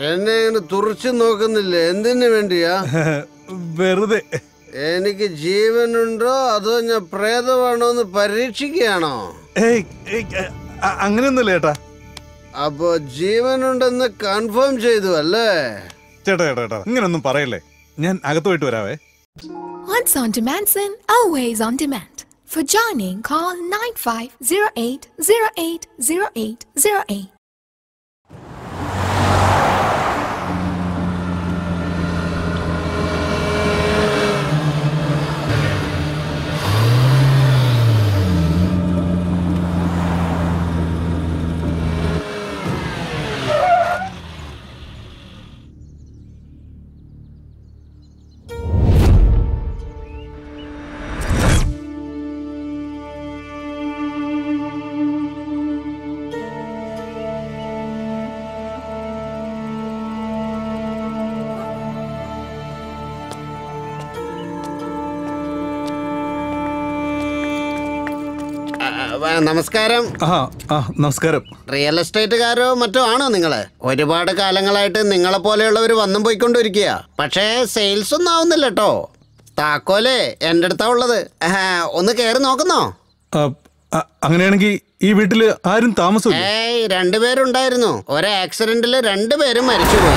എന്നെ ഇങ്ങനെ തുറച്ചു നോക്കുന്നില്ല എന്തിനു വേണ്ടിയാ വെറുതെ എനിക്ക് ജീവനുണ്ടോ അതോ ഞാൻ പ്രേതമാണോ എന്ന് പരീക്ഷിക്കുകയാണോ ഏയ് ഏയ്, അ- അങ്ങനെയൊന്നുമില്ല ചേട്ടാ അപ്പോ ജീവനുണ്ടെന്ന് കൺഫേം ചെയ്തു അല്ലേ ചേട്ടാ ചേട്ടാ ചേട്ടാ ഇങ്ങനൊന്നും പറയല്ലേ ഞാൻ അകത്ത് പോയിട്ട് വരാവേ Once on demand, Sin, always on demand. For joining, call 9508080808. ആ, ആ, നമസ്കാരം ആ ആ നമസ്കാരം റിയൽ എസ്റ്റേറ്റുകാരോ മറ്റോ ആണോ നിങ്ങള് ഒരുപാട് കാലങ്ങളായിട്ട് നിങ്ങളെ പോലെയുള്ളവർ വന്നും പോയിക്കൊണ്ടിരിക്കുക പക്ഷേ സെയിൽസ് ഒന്നും ആവുന്നില്ല കേട്ടോ താക്കോലേ എൻ്റെ അടുത്താ ഉള്ളത് ആഹാ, ഒന്ന് കയറി നോക്കുന്നോ ആ, ആ, അങ്ങനെയാണെങ്കിൽ ഈ വീട്ടില് ആരും താമസമില്ല ഏയ് രണ്ടുപേരുണ്ടായിരുന്നു ഒരു ആക്സിഡന്റിൽ രണ്ടുപേരും മരിച്ചുപോയി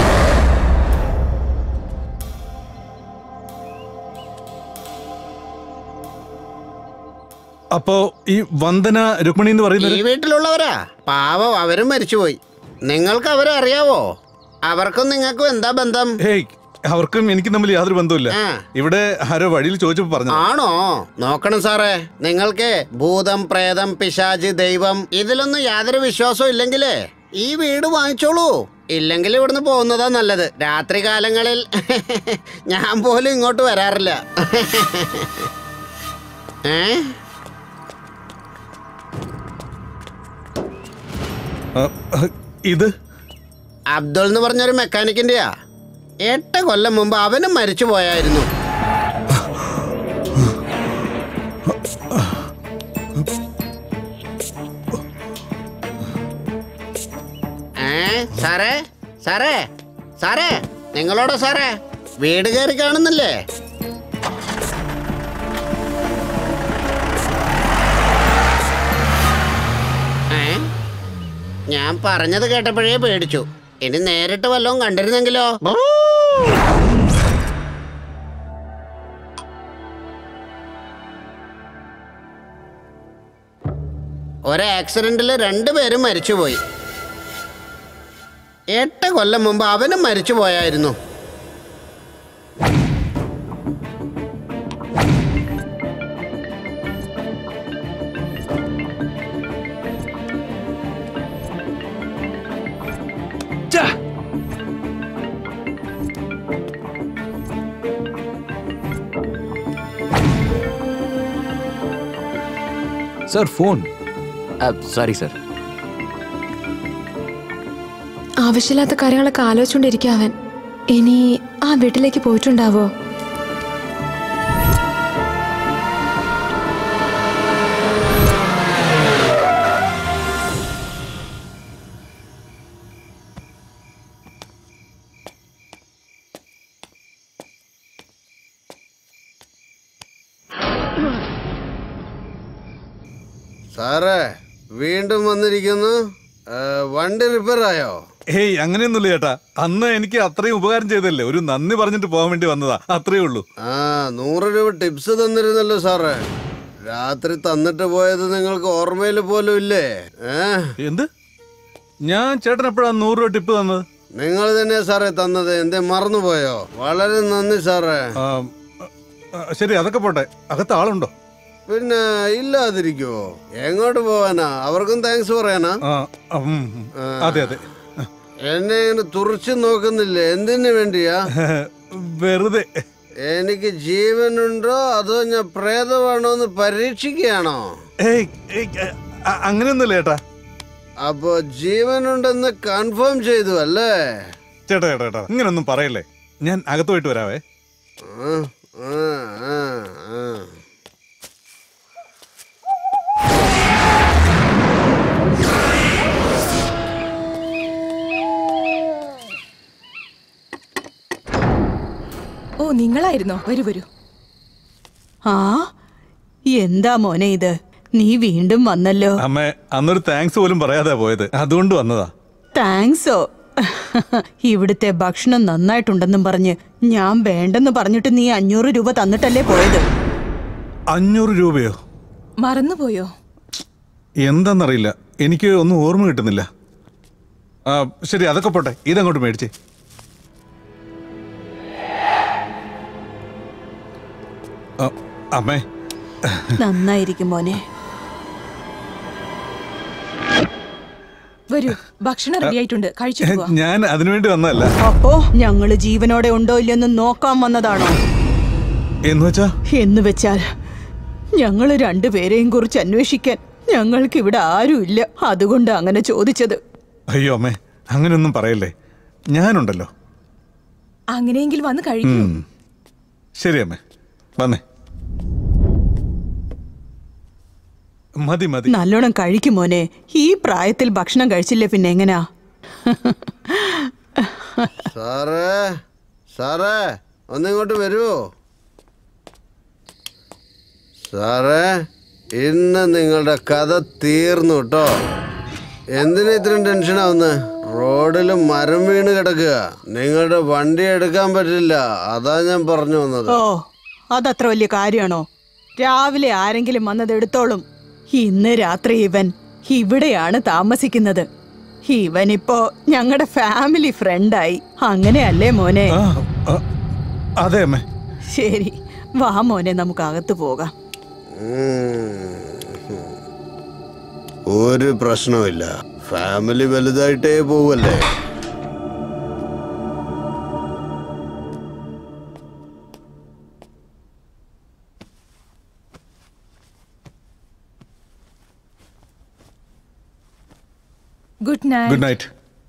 അപ്പോ ഈ വന്ദന രുക്മിണി എന്ന് ഈ പറയുന്നത് വീട്ടിലുള്ളവരാ പാവം അവരും മരിച്ചുപോയി നിങ്ങൾക്ക് അവരെ അറിയാവോ അവർക്കും നിങ്ങൾക്കും എന്താ ബന്ധം ഹേയ് അവർക്കും എനിക്കും തമ്മിൽ യാതൊരു ബന്ധവുമില്ല ആ. ഇവിടെ ആരോ വഴിയിൽ ചോദിച്ചപ്പോ പറഞ്ഞു ആണോ നോക്കണം സാറേ നിങ്ങൾക്ക് ഭൂതം പ്രേതം പിശാച് ദൈവം ഇതിലൊന്നും യാതൊരു വിശ്വാസവും ഇല്ലെങ്കിലേ ഈ വീട് വാങ്ങിച്ചോളൂ ഇല്ലെങ്കിൽ ഇവിടുന്ന് പോകുന്നതാ നല്ലത് രാത്രി കാലങ്ങളിൽ ഞാൻ പോലും ഇങ്ങോട്ട് വരാറില്ല ഏ ആ, ആ, ഇത് അബ്ദുൾ എന്ന് പറഞ്ഞൊരു മെക്കാനിക്കിന്റെയാ എട്ട് കൊല്ലം മുമ്പ് അവനും മരിച്ചു പോയായിരുന്നു ഏ സാറേ സാറേ സാറേ നിങ്ങളോടോ സാറേ വീട് കയറി കാണുന്നില്ലേ ഏ ഞാൻ പറഞ്ഞത് കേട്ടപ്പോഴേ പേടിച്ചു ഇനി നേരിട്ട് വല്ലതും കണ്ടിരുന്നെങ്കിലോ ഒരു ആക്സിഡന്റിൽ രണ്ടുപേരും മരിച്ചുപോയി എട്ട് കൊല്ലം മുമ്പ് അവനും മരിച്ചു പോയായിരുന്നു സർ ഫോൺ സോറി സർ ആവശ്യമില്ലാത്ത കാര്യങ്ങളൊക്കെ ആലോചിച്ചുകൊണ്ടിരിക്കുക അവൻ ഇനി ആ വീട്ടിലേക്ക് പോയിട്ടുണ്ടാവോ സാറേ വീണ്ടും വന്നിരിക്കുന്നു ഏ, വണ്ടി റിപ്പയർ ആയോ ഹേയ് അങ്ങനെയൊന്നുമില്ല ചേട്ടാ അന്ന് എനിക്ക് അത്രയും ഉപകാരം ചെയ്തല്ലേ ഒരു നന്ദി പറഞ്ഞിട്ട് പോകാൻ വേണ്ടി വന്നതാ അത്രേ ഉള്ളൂ ആ നൂറ് രൂപ ടിപ്സ് തന്നിരുന്നല്ലോ സാറേ രാത്രി തന്നിട്ട് പോയത് നിങ്ങൾക്ക് ഓർമ്മയിൽ പോലും ഇല്ലേ ഏ എന്ത് ഞാൻ ചേട്ടൻ എപ്പോഴാ നൂറ് രൂപ ടിപ്പ് തന്നത് നിങ്ങൾ തന്നെ സാറേ തന്നത് എന്തേ മറന്നുപോയോ വളരെ നന്ദി സാറേ ആ, ആ, ശരി അതൊക്കെ പോട്ടെ അകത്ത് ആളുണ്ടോ പിന്നെ ഇല്ലാതിരിക്കുവോ എങ്ങോട്ട് പോവാനാ അവർക്കും താങ്ക്സ് പറയാനാ ആ ഉം, ഉം. അതെ അതെ എന്നെ ഇങ്ങനെ തുറച്ചു നോക്കുന്നില്ല എന്തിനു വേണ്ടിയാ വെറുതെ എനിക്ക് ജീവനുണ്ടോ അതോ ഞാൻ പ്രേതമാണോ എന്ന് പരീക്ഷിക്കുകയാണോ ഏയ് ഏയ്, അ- അങ്ങനെയൊന്നുമില്ല ചേട്ടാ അപ്പോ ജീവനുണ്ടെന്ന് കൺഫേം ചെയ്തു അല്ലേ ചേട്ടാ ചേട്ടാ ചേട്ടാ ഇങ്ങനൊന്നും പറയല്ലേ ഞാൻ അകത്ത് പോയിട്ട് വരാവേ ആ, ആ, ആ, ആ. ഓ നിങ്ങളായിരുന്നോ വരൂ വരൂ ആ എന്താ മോനെ ഇത് നീ വീണ്ടും വന്നല്ലോ അമ്മ അന്നൊരു താങ്ക്സ് പോലും പറയാതെ പോയത് അതുകൊണ്ട് വന്നതാ താങ്ക്സോ ഇവിടുത്തെ ഭക്ഷണം നന്നായിട്ടുണ്ടെന്നും പറഞ്ഞ് ഞാൻ വേണ്ടെന്ന് പറഞ്ഞിട്ട് നീ അഞ്ഞൂറ് രൂപ തന്നിട്ടല്ലേ പോയത് അഞ്ഞൂറ് രൂപയോ മറന്നുപോയോ എന്താന്നറിയില്ല എനിക്ക് ഒന്നും ഓർമ്മ കിട്ടുന്നില്ല ആ ശരി അതൊക്കെ പോട്ടെ ഇതങ്ങോട്ട് മേടിച്ചേ ആ, അമ്മേ നന്നായിരിക്കും മോനെ വരൂ ഭക്ഷണം റെഡി ആയിട്ടുണ്ട് കഴിച്ചിട്ട് പോവാം ഞാൻ അതിനുവേണ്ടി വന്നതല്ല അപ്പോ ഞങ്ങള് ജീവനോടെ ഉണ്ടോ ഇല്ലെന്ന് നോക്കാൻ വന്നതാണോ എന്ന് വെച്ചാ എന്ന് വെച്ചാൽ ഞങ്ങള് രണ്ടുപേരെയും കുറിച്ച് അന്വേഷിക്കാൻ ഞങ്ങൾക്ക് ഇവിടെ ആരുമില്ല അതുകൊണ്ട് അങ്ങനെ ചോദിച്ചത് അയ്യോ അമ്മേ അങ്ങനെയൊന്നും പറയല്ലേ ഞാനുണ്ടല്ലോ അങ്ങനെയെങ്കിൽ വന്ന് കഴിക്കൂ ഉം. ശരി അമ്മേ വന്നേ മതി മതി നല്ലോണം കഴിക്കും മോനെ ഈ പ്രായത്തിൽ ഭക്ഷണം കഴിച്ചില്ലേ പിന്നെ എങ്ങനാ സാറേ സാറേ ഒന്നിങ്ങോട്ട് വരുമോ സാറേ ഇന്ന് നിങ്ങളുടെ കഥ തീർന്നു കേട്ടോ എന്തിനാ ഇത്രയും ടെൻഷൻ ആവുന്നത് റോഡിൽ മരം വീണ് കിടക്കുക നിങ്ങളുടെ വണ്ടി എടുക്കാൻ പറ്റില്ല അതാ ഞാൻ പറഞ്ഞു വന്നത് ഓ അതത്ര വലിയ കാര്യമാണോ രാവിലെ ആരെങ്കിലും വന്നത് എടുത്തോളും ഇന്ന് രാത്രി ഇവൻ ഇവിടെയാണ് താമസിക്കുന്നത് ഇവനിപ്പോ ഞങ്ങളുടെ ഫാമിലി ഫ്രണ്ടായി അങ്ങനെയല്ലേ മോനെ ആ, ആ, അതെ അമ്മേ ശരി വാ മോനെ നമുക്ക് അകത്ത് പോകാം ഉം. ഒരു പ്രശ്നവുമില്ല ഫാമിലി വലുതായിട്ടേ പോവല്ലേ good night good night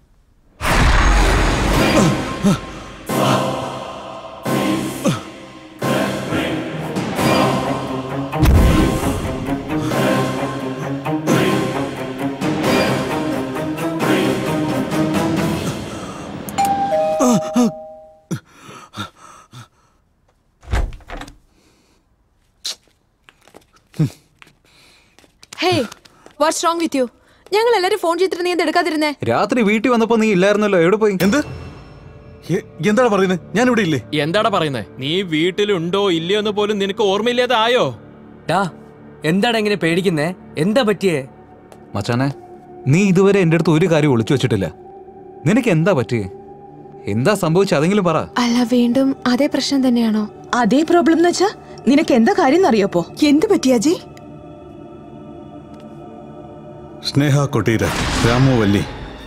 hey what's wrong with you ഞങ്ങൾ എല്ലാരും ഫോൺ ചെയ്തിട്ട് നീ എന്ത് എടുക്കാതിരുന്നേ രാത്രി വീട്ടിൽ വന്നപ്പോ നീ ഇല്ലായിരുന്നല്ലോ എവിടെ പോയി എന്ത് എ- എന്താണ് പറയുന്നത് ഞാൻ ഇവിടെ ഇല്ലേ എന്താടാ പറയുന്നത് നീ വീട്ടിലുണ്ടോ ഇല്ലയോ എന്ന് പോലും നിനക്ക് ഓർമ്മയില്ലാതെ ആയോ ഡാ എന്താണ് എങ്ങനെ പേടിക്കുന്നേ എന്താ പറ്റിയേ മച്ചാനെ നീ ഇതുവരെ എൻ്റെ അടുത്ത് ഒരു കാര്യം ഒളിച്ചു വെച്ചിട്ടില്ല നിനക്ക് എന്താ പറ്റിയേ എന്താ സംഭവിച്ചത് അതെങ്കിലും പറ അല്ല വീണ്ടും അതേ പ്രശ്നം തന്നെയാണോ അതേ പ്രോബ്ലം എന്ന് വെച്ചാ നിനക്ക് എന്താ കാര്യം എന്നറിയോപ്പോ എന്ത് പറ്റിയാജി സ്നേഹ കൊട്ടീര രാമു വല്ലി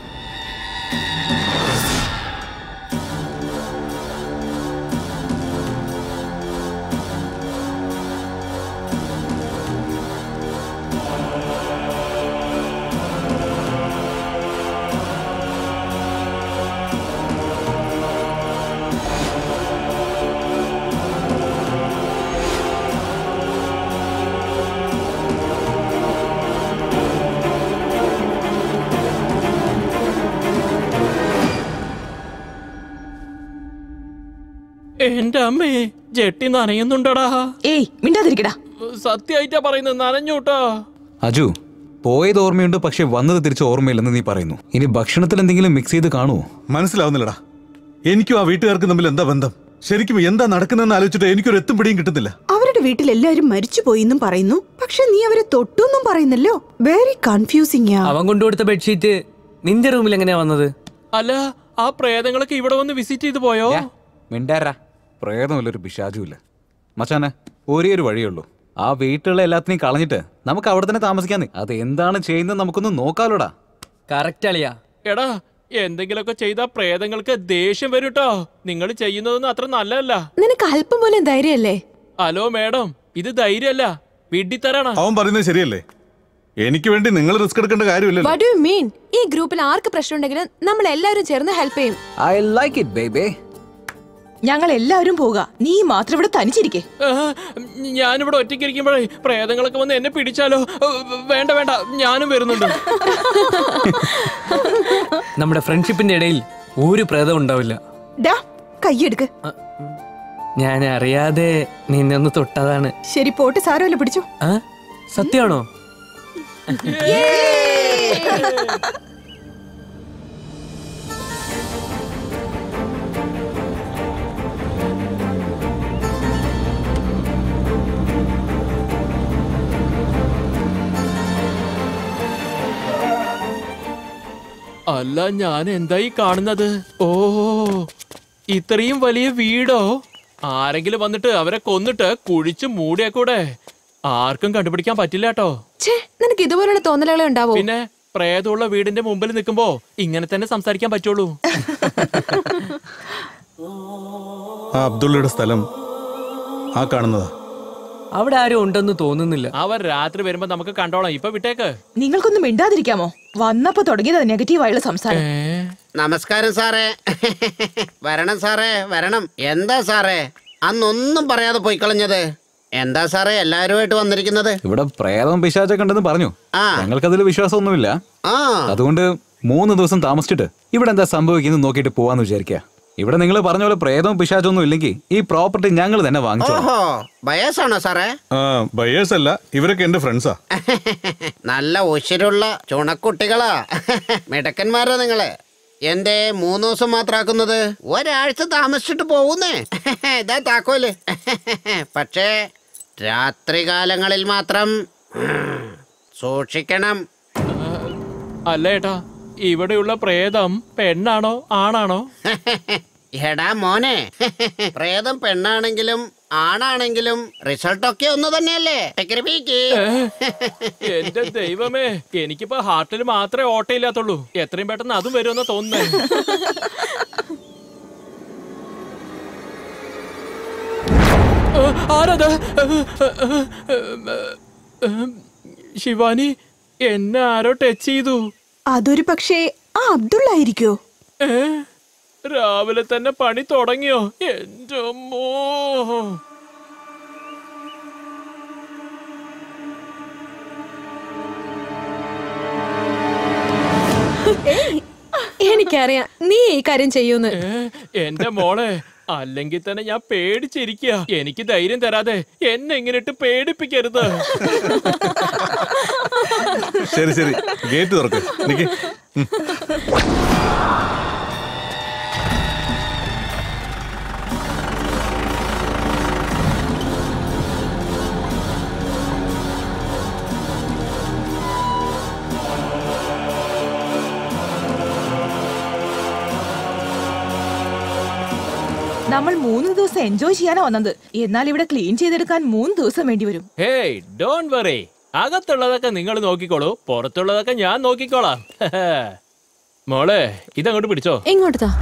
എന്റെ അമ്മേ ജെട്ടി നനയുന്നുണ്ടടാ ഏയ് മിണ്ടാതിരിക്കടാ സത്യായിട്ടാ പറയുന്നത് നനഞ്ഞൂട്ടോ അജു പോയത് ഓർമ്മയുണ്ട് പക്ഷെ വന്നത് തിരിച്ച് ഓർമ്മയില്ലെന്ന് നീ പറയുന്നു ഇനി ഭക്ഷണത്തിൽ എന്തെങ്കിലും മിക്സ് ചെയ്ത് കാണുമോ മനസ്സിലാവുന്നില്ലടാ എനിക്കും ആ വീട്ടുകാർക്കും തമ്മിൽ എന്താ ബന്ധം ശരിക്കും എന്താ നടക്കുന്നതെന്ന് ആലോചിച്ചിട്ട് എനിക്കൊരു എത്തും പിടിയും കിട്ടുന്നില്ല അവരുടെ വീട്ടിൽ എല്ലാരും മരിച്ചു പോയിന്നും പറയുന്നു പക്ഷെ നീ അവരെ തൊട്ടുന്നും പറയുന്നല്ലോ വെരി കൺഫ്യൂസിംഗ് അവൻ കൊണ്ടുകൊടുത്ത ബെഡ്ഷീറ്റ് നിന്റെ റൂമിൽ എങ്ങനെയാ വന്നത് അല്ല ആ പ്രേതങ്ങളൊക്കെ ഇവിടെ വന്ന് വിസിറ്റ് ചെയ്ത് പോയോ മിണ്ടാരാ പ്രേതമില്ലൊരു പിശാചുമില്ല മച്ചാനെ ഒരേ ഒരു വഴിയുള്ളൂ ആ വീട്ടിലുള്ള എല്ലാത്തിനെയും കളഞ്ഞിട്ട് നമുക്ക് അവിടെ തന്നെ താമസിക്കാന്ന് അത് എന്താണ് ചെയ്യുന്നത് നമുക്കൊന്ന് നോക്കാലോടാ കറക്റ്റ് അളിയാ എടാ എന്തെങ്കിലുമൊക്കെ ചെയ്താ പ്രേതങ്ങൾക്ക് ദേഷ്യം വരും കേട്ടോ നിങ്ങൾ ചെയ്യുന്നതൊന്നും അത്ര നല്ലതല്ല നിനക്ക് അല്പം പോലും ധൈര്യല്ലേ ഹലോ മേഡം ഇത് ധൈര്യമല്ല വിഡ്ഢിത്തരാണ് അവൻ പറയുന്നത് ശരിയല്ലേ എനിക്ക് വേണ്ടി നിങ്ങൾ റിസ്ക് എടുക്കേണ്ട കാര്യമില്ലല്ലോ വട്ട് യു മീൻ ഈ ഗ്രൂപ്പിൽ ആർക്ക് പ്രശ്നം ഉണ്ടെങ്കിലും നമ്മൾ എല്ലാവരും ചേർന്ന് ഹെൽപ്പ് ചെയ്യും ഐ ലൈക്ക് ഇറ്റ് ബേബേ ഞങ്ങൾ എല്ലാവരും പോകാം നീ മാത്രം ഇവിടെ തനിച്ചിരിക്കേ ഞാനിവിടെ ഒറ്റയ്ക്ക് ഇരിക്കുമ്പോഴേ പ്രേതങ്ങളൊക്കെ വന്ന് എന്നെ പിടിച്ചാലോ ഏഹ്, വേണ്ട വേണ്ട ഞാനും വരുന്നുണ്ട് നമ്മുടെ ഫ്രണ്ട്ഷിപ്പിന്റെ ഇടയിൽ ഒരു പ്രേതം ഉണ്ടാവില്ല ഡാ കൈയെടുക്ക് ഞാൻ അറിയാതെ നിന്നെ ഒന്ന് തൊട്ടതാണ് ശരി പോട്ട് സാരമല്ല പിടിച്ചു ആ സത്യമാണോ അല്ല ഞാൻ എന്തായി കാണുന്നത് ഓ ഇത്രയും വലിയ വീടോ ആരെങ്കിലും വന്നിട്ട് അവരെ കൊന്നിട്ട് കുഴിച്ച് മൂടിയാ കൂടെ ആർക്കും കണ്ടുപിടിക്കാൻ പറ്റില്ല കേട്ടോ ഛേ നിനക്ക് ഇതുപോലുള്ള തോന്നലുകൾ ഉണ്ടാവോ പിന്നെ പ്രേതമുള്ള വീടിന്റെ മുമ്പിൽ നിൽക്കുമ്പോ ഇങ്ങനെ തന്നെ സംസാരിക്കാൻ പറ്റുള്ളൂ ആ അബ്ദുള്ളയുടെ സ്ഥലം ആ കാണുന്നതാ അവിടെ ആരും ഉണ്ടെന്ന് തോന്നുന്നില്ല അവർ രാത്രി വരുമ്പോ നമുക്ക് കണ്ടോളാം ഇപ്പൊ വിട്ടേക്ക് നിങ്ങൾക്കൊന്നും മിണ്ടാതിരിക്കാമോ വന്നപ്പോ തുടങ്ങിയത് നെഗറ്റീവായുള്ള സംസാരം ഏ നമസ്കാരം സാറേ വരണം സാറേ വരണം എന്താ സാറേ അന്നൊന്നും പറയാതെ പോയി കളഞ്ഞത് എന്താ സാറേ എല്ലാവരുമായിട്ട് വന്നിരിക്കുന്നത് ഇവിടെ പ്രേതം പിശാചൊക്കെ ഉണ്ടെന്ന് പറഞ്ഞു ആ. ഞങ്ങൾക്കതിൽ വിശ്വാസമൊന്നുമില്ല ആ അതുകൊണ്ട് മൂന്ന് ദിവസം താമസിച്ചിട്ട് ഇവിടെ എന്താ സംഭവിക്കുന്നത് നോക്കിയിട്ട് പോവാന്ന് വിചാരിക്കുക ഇവിടെ നിങ്ങൾ പറഞ്ഞ പോലെ പ്രേതവും പിശാചൊന്നും ഇല്ലെങ്കിൽ ഈ പ്രോപ്പർട്ടി ഞങ്ങൾ തന്നെ വാങ്ങിച്ചോ ഓഹോ ബയസാണോ സാറേ ആ ബയേഴ്സ് അല്ല ഇവരൊക്കെ എന്റെ ഫ്രണ്ട്സാ നല്ല ഉശിരുള്ള ചുണക്കുട്ടികളാ മിടക്കന്മാരാ നിങ്ങള് എന്റെ മൂന്ന് ദിവസം മാത്രാക്കുന്നത് ഒരാഴ്ച താമസിച്ചിട്ട് പോകുന്നേ ഇതാ താക്കോല് പക്ഷേ രാത്രികാലങ്ങളിൽ മാത്രം ഉം, സൂക്ഷിക്കണം അല്ല ഏട്ടാ ഇവിടെയുള്ള പ്രേതം പെണ്ണാണോ ആണാണോ എടാ മോനെ പ്രേതം പെണ്ണാണെങ്കിലും ആണാണെങ്കിലും റിസൾട്ടൊക്കെ ഒന്ന് തന്നെയല്ലേ ടെക്കിരിപ്പീക്ക്. എന്റെ ദൈവമേ എനിക്കിപ്പോ ഹാർട്ടിൽ മാത്രമേ ഓട്ടയില്ലാത്തുള്ളൂ എത്രയും പെട്ടെന്ന് അതും വരുമെന്ന് തോന്നുന്നേ ഏ, ആരത് ശിവാനി എന്നെ ആരോ ടച്ച് ചെയ്തു അതൊരു പക്ഷേ ആ അബ്ദുള്ളായിരിക്കോ ഏ രാവിലെ തന്നെ പണി തുടങ്ങിയോ എന്റെ അമ്മോ എനിക്കറിയാം നീ ഈ കാര്യം ചെയ്യൂന്ന് ഏ, എന്റെ മോളെ അല്ലെങ്കിൽ തന്നെ ഞാൻ പേടിച്ചിരിക്കുക എനിക്ക് ധൈര്യം തരാതെ എന്നെ ഇങ്ങനെ ഇട്ട് പേടിപ്പിക്കരുത് ശരി ശരി ഗേറ്റ് തുറക്ക് നിക്ക് ഉം. നമ്മൾ മൂന്ന് ദിവസം എൻജോയ് ചെയ്യാനാ വന്നത് എന്നാൽ ഇവിടെ ക്ലീൻ ചെയ്തെടുക്കാൻ മൂന്ന് ദിവസം വേണ്ടി വരും ഹേയ് ഡോൺ വറി അകത്തുള്ളതൊക്കെ നിങ്ങൾ നോക്കിക്കോളൂ പുറത്തുള്ളതൊക്കെ ഞാൻ നോക്കിക്കോളാം മോളെ ഇതങ്ങോട്ട് പിടിച്ചോ ഇങ്ങോട്ട് താ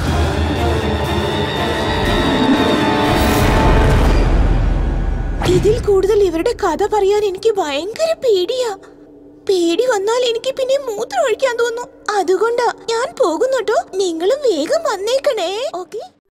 ഇതിൽ കൂടുതൽ ഇവരുടെ കഥ പറയാൻ എനിക്ക് ഭയങ്കര പേടിയാ പേടി വന്നാൽ എനിക്ക് പിന്നെ മൂത്രം ഒഴിക്കാൻ തോന്നും അതുകൊണ്ടാ ഞാൻ പോകുന്നുട്ടോ നിങ്ങളും വേഗം വന്നേക്കണേ ഓക്കെ